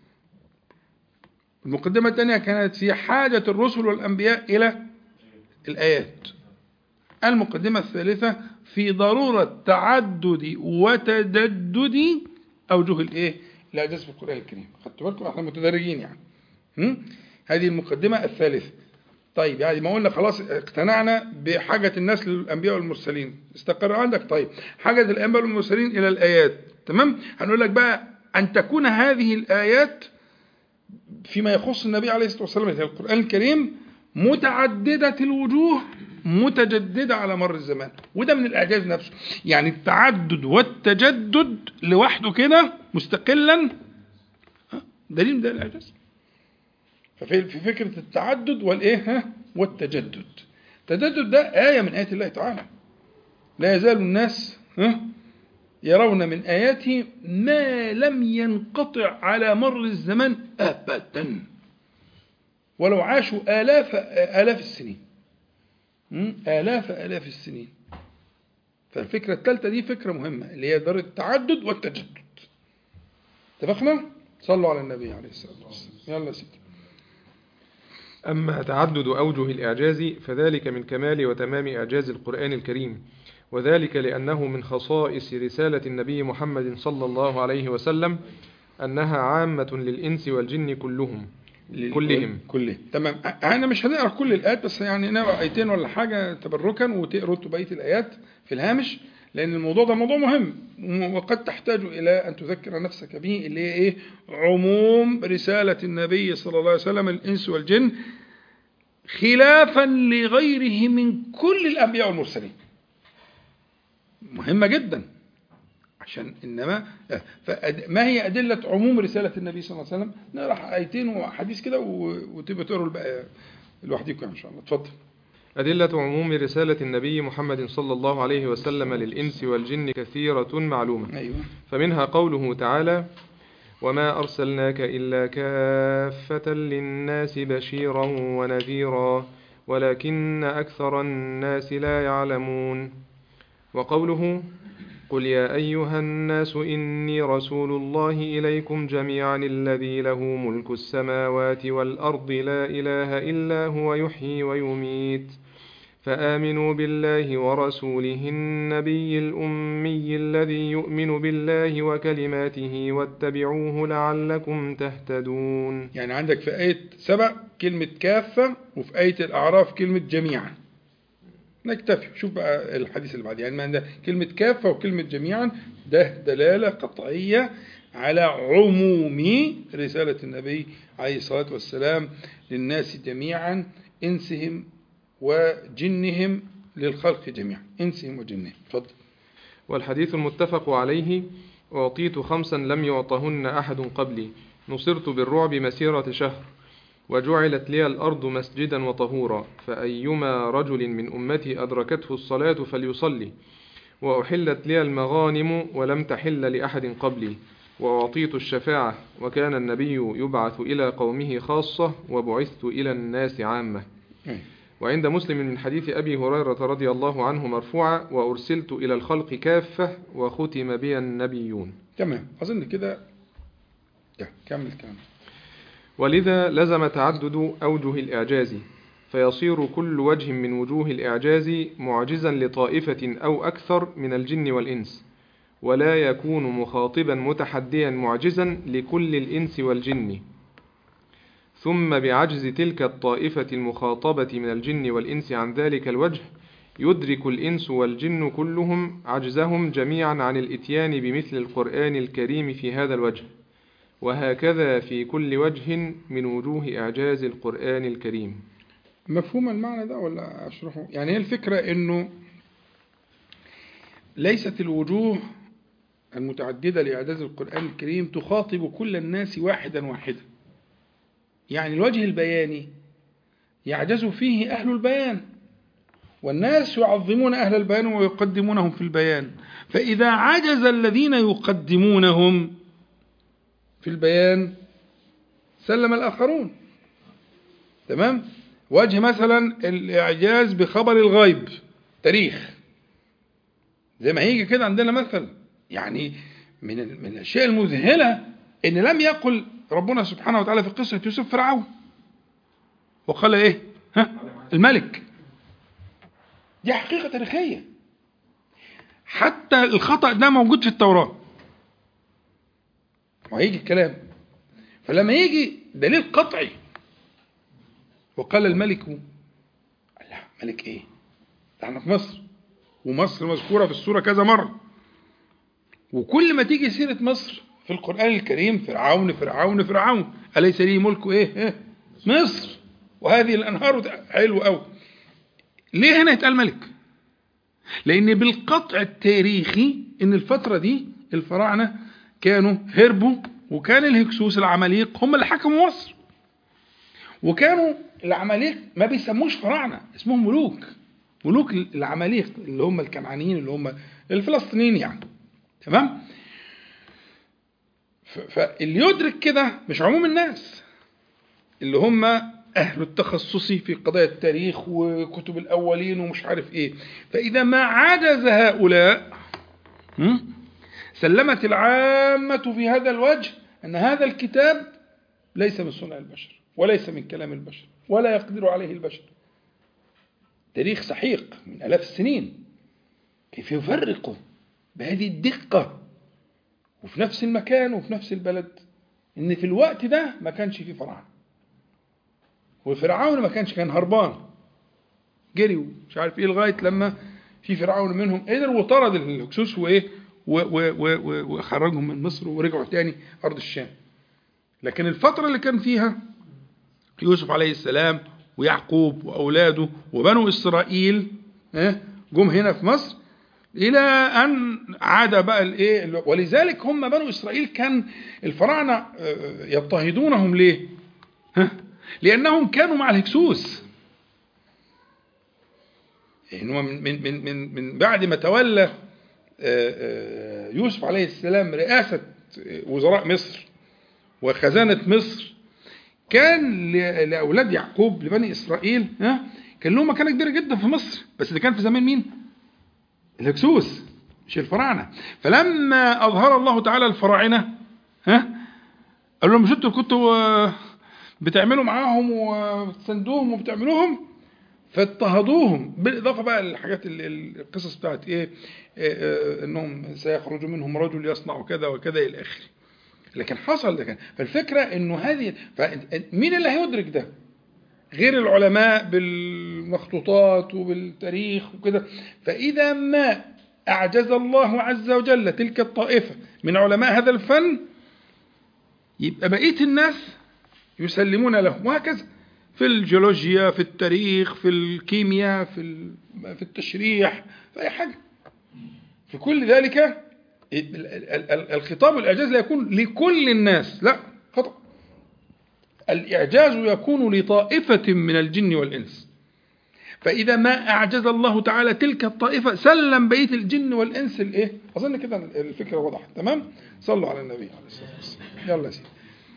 Speaker 1: المقدمة الثانية كانت في حاجة الرسل والأنبياء إلى الآيات المقدمة الثالثة في ضرورة تعدد وتجدد أوجه الإيه؟ الإعجاز في القرآن الكريم خدتوا بالكم احنا متدرجين يعني هم؟ هذه المقدمة الثالثة طيب يعني ما قلنا خلاص اقتنعنا بحاجة الناس للأنبياء والمرسلين استقر عندك طيب حاجة الأنبياء والمرسلين إلى الآيات تمام هنقول لك بقى أن تكون هذه الآيات فيما يخص النبي عليه الصلاة والسلام في القرآن الكريم متعددة الوجوه متجددة على مر الزمان وده من الإعجاز نفسه يعني التعدد والتجدد لوحده كده مستقلا ها، دليل من ده الإعجاز ففي في فكرة التعدد والإيه ها والتجدد التجدد ده آية من آيات الله تعالى لا يزال الناس ها يرون من آياته ما لم ينقطع على مر الزمان أبدا ولو عاشوا آلاف آلاف السنين م? آلاف آلاف السنين فالفكرة الثالثة دي فكرة مهمة اللي هي دار التعدد والتجدد اتفقنا؟ صلوا على النبي عليه الصلاة والسلام يلا يا سيدي
Speaker 2: أما تعدد أوجه الإعجاز فذلك من كمال وتمام إعجاز القرآن الكريم وذلك لأنه من خصائص رسالة النبي محمد صلى الله عليه وسلم أنها عامة للإنس والجن كلهم كلهم
Speaker 1: كلهم تمام احنا مش هنقرا كل الايات بس يعني نقرا ايتين ولا حاجه تبركا وتقروا انتوا بقيه الايات في الهامش لان الموضوع ده موضوع مهم وقد تحتاج الى ان تذكر نفسك به اللي هي ايه عموم رساله النبي صلى الله عليه وسلم الانس والجن خلافا لغيره من كل الانبياء والمرسلين مهمه جدا عشان انما فأد- ما هي ادله عموم رساله النبي صلى الله عليه وسلم نقرا ايتين وحديث كده و- وتبقى تقروا الباقي لوحدكم ان شاء الله اتفضل
Speaker 2: أدلة عموم رسالة النبي محمد صلى الله عليه وسلم للإنس والجن كثيرة معلومة
Speaker 1: ايوه
Speaker 2: فمنها قوله تعالى وما أرسلناك إلا كافة للناس بشيرا ونذيرا ولكن أكثر الناس لا يعلمون وقوله قل يا أيها الناس إني رسول الله إليكم جميعا الذي له ملك السماوات والأرض لا إله إلا هو يحيي ويميت فآمنوا بالله ورسوله النبي الأمي الذي يؤمن بالله وكلماته واتبعوه لعلكم تهتدون
Speaker 1: يعني عندك في آية سبع كلمة كافة وفي آية الأعراف كلمة جميعا نكتفي شوف بقى الحديث اللي بعد يعني ما عندنا كلمة كافة وكلمة جميعا ده دلالة قطعية على عموم رسالة النبي عليه الصلاة والسلام للناس جميعا إنسهم وجنهم للخلق جميعا إنسهم وجنهم تفضل
Speaker 2: والحديث المتفق عليه أعطيت خمسا لم يعطهن أحد قبلي نصرت بالرعب مسيرة شهر وجعلت لي الأرض مسجدا وطهورا فأيما رجل من أمتي أدركته الصلاة فليصلي وأحلت لي المغانم ولم تحل لأحد قبلي وأعطيت الشفاعة وكان النبي يبعث إلى قومه خاصة وبعثت إلى الناس عامة
Speaker 1: أي.
Speaker 2: وعند مسلم من حديث أبي هريرة رضي الله عنه مرفوعا وأرسلت إلى الخلق كافة وختم بي النبيون
Speaker 1: تمام أظن كده يا كمل كمل
Speaker 2: ولذا لزم تعدد أوجه الإعجاز فيصير كل وجه من وجوه الإعجاز معجزا لطائفة أو أكثر من الجن والإنس ولا يكون مخاطبا متحديا معجزا لكل الإنس والجن ثم بعجز تلك الطائفة المخاطبة من الجن والإنس عن ذلك الوجه يدرك الإنس والجن كلهم عجزهم جميعا عن الإتيان بمثل القرآن الكريم في هذا الوجه وهكذا في كل وجه من وجوه إعجاز القرآن الكريم
Speaker 1: مفهوم المعنى ده ولا أشرحه يعني هي الفكرة أنه ليست الوجوه المتعددة لإعجاز القرآن الكريم تخاطب كل الناس واحدا واحدا يعني الوجه البياني يعجز فيه أهل البيان والناس يعظمون أهل البيان ويقدمونهم في البيان فإذا عجز الذين يقدمونهم في البيان سلم الآخرون تمام وجه مثلا الإعجاز بخبر الغيب تاريخ زي ما هيجي كده عندنا مثل يعني من ال- من الأشياء المذهلة إن لم يقل ربنا سبحانه وتعالى في قصة يوسف فرعون وقال إيه ها الملك دي حقيقة تاريخية حتى الخطأ ده موجود في التوراة وهيجي الكلام فلما يجي دليل قطعي وقال الملك لا ملك ايه ده احنا في مصر ومصر مذكورة في السورة كذا مرة وكل ما تيجي سيرة مصر في القرآن الكريم فرعون فرعون فرعون أليس لي ملك إيه, إيه؟ مصر وهذه الأنهار وت- حلو أوي ليه هنا يتقال ملك لأن بالقطع التاريخي إن الفترة دي الفراعنة كانوا هربوا وكان الهكسوس العماليق هم اللي حكموا مصر وكانوا العماليق ما بيسموش فراعنة اسمهم ملوك ملوك العماليق اللي هم الكنعانيين اللي هم الفلسطينيين يعني تمام ف- فاللي يدرك كده مش عموم الناس اللي هم أهل التخصص في قضايا التاريخ وكتب الأولين ومش عارف إيه فإذا ما عجز هؤلاء هم؟ سلمت العامة في هذا الوجه أن هذا الكتاب ليس من صنع البشر وليس من كلام البشر ولا يقدر عليه البشر تاريخ سحيق من آلاف السنين كيف يفرقوا بهذه الدقة وفي نفس المكان وفي نفس البلد إن في الوقت ده ما كانش في فراعنة وفرعون ما كانش كان هربان جري ومش عارف ايه لغايه لما في فرعون منهم قدر وطرد الهكسوس وايه و- و- و- و- وخرجهم من مصر ورجعوا تاني ارض الشام لكن الفتره اللي كان فيها يوسف عليه السلام ويعقوب واولاده وبنو اسرائيل ها، جم هنا في مصر الى ان عاد بقى الايه ولذلك هم بنو اسرائيل كان الفراعنه آه، يضطهدونهم ليه؟ ها؟ لانهم كانوا مع الهكسوس يعني هو من من من من من بعد ما تولى آه، آه، يوسف عليه السلام رئاسه وزراء مصر وخزانه مصر كان ل- لاولاد يعقوب لبني اسرائيل ها كان لهم مكانه كبيره جدا في مصر بس ده كان في زمان مين؟ الهكسوس مش الفراعنه فلما اظهر الله تعالى الفراعنه ها قال لهم مش انتوا كنتوا آه، بتعملوا معاهم وبتساندوهم وبتعملوهم فاضطهدوهم بالإضافة بقى للحاجات ال- ال- القصص بتاعت إيه آه، آه، إنهم سيخرج منهم رجل يصنع كذا وكذا إلى آخره لكن حصل ده كان فالفكرة إنه هذه ف- مين اللي هيدرك ده؟ غير العلماء بالمخطوطات وبالتاريخ وكده فإذا ما أعجز الله عز وجل تلك الطائفة من علماء هذا الفن يبقى بقية الناس يسلمون له وهكذا في الجيولوجيا في التاريخ في الكيمياء في ال- في التشريح في أي حاجة في كل ذلك ال- ال- ال- الخطاب والإعجاز لا يكون لكل الناس لا خطأ الإعجاز يكون لطائفة من الجن والإنس فإذا ما أعجز الله تعالى تلك الطائفة سلم بقية الجن والإنس الإيه؟ أظن كده الفكرة وضحت تمام؟ صلوا على النبي عليه الصلاة والسلام يلا يا سيدي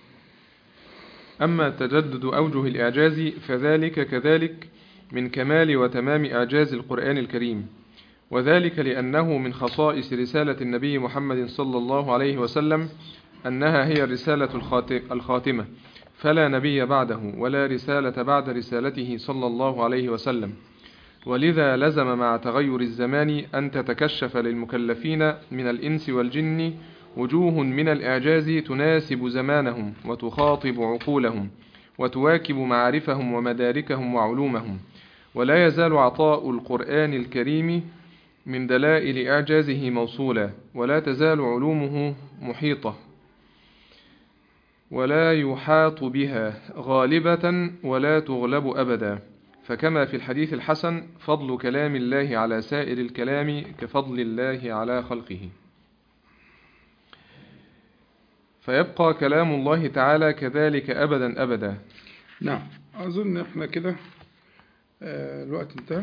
Speaker 2: أما تجدد أوجه الإعجاز فذلك كذلك من كمال وتمام إعجاز القرآن الكريم وذلك لأنه من خصائص رسالة النبي محمد صلى الله عليه وسلم أنها هي الرسالة الخات- الخاتمة فلا نبي بعده ولا رسالة بعد رسالته صلى الله عليه وسلم ولذا لزم مع تغير الزمان أن تتكشف للمكلفين من الإنس والجن وجوه من الإعجاز تناسب زمانهم وتخاطب عقولهم وتواكب معارفهم ومداركهم وعلومهم ولا يزال عطاء القرآن الكريم من دلائل إعجازه موصولا ولا تزال علومه محيطة ولا يحاط بها غالبة ولا تغلب أبدا فكما في الحديث الحسن فضل كلام الله على سائر الكلام كفضل الله على خلقه فيبقى كلام الله تعالى كذلك أبدا أبدا
Speaker 1: نعم أظن إحنا كده آه، الوقت انتهى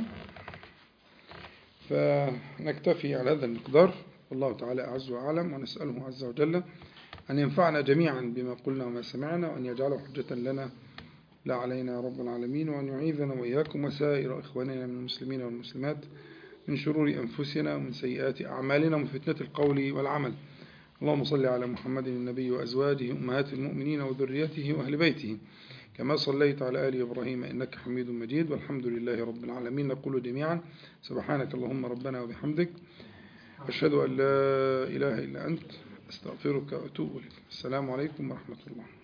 Speaker 1: فنكتفي على هذا المقدار والله تعالى أعز وأعلم ونسأله عز وجل أن ينفعنا جميعا بما قلنا وما سمعنا وأن يجعله حجة لنا لا علينا يا رب العالمين وأن يعيذنا وإياكم وسائر إخواننا من المسلمين والمسلمات من شرور أنفسنا ومن سيئات أعمالنا ومن فتنة القول والعمل اللهم صل على محمد النبي وأزواجه أمهات المؤمنين وذريته وأهل بيته كما صليت على آل إبراهيم إنك حميد مجيد والحمد لله رب العالمين نقول جميعا سبحانك اللهم ربنا وبحمدك أشهد أن لا إله إلا أنت أستغفرك وأتوب إليك السلام عليكم ورحمة الله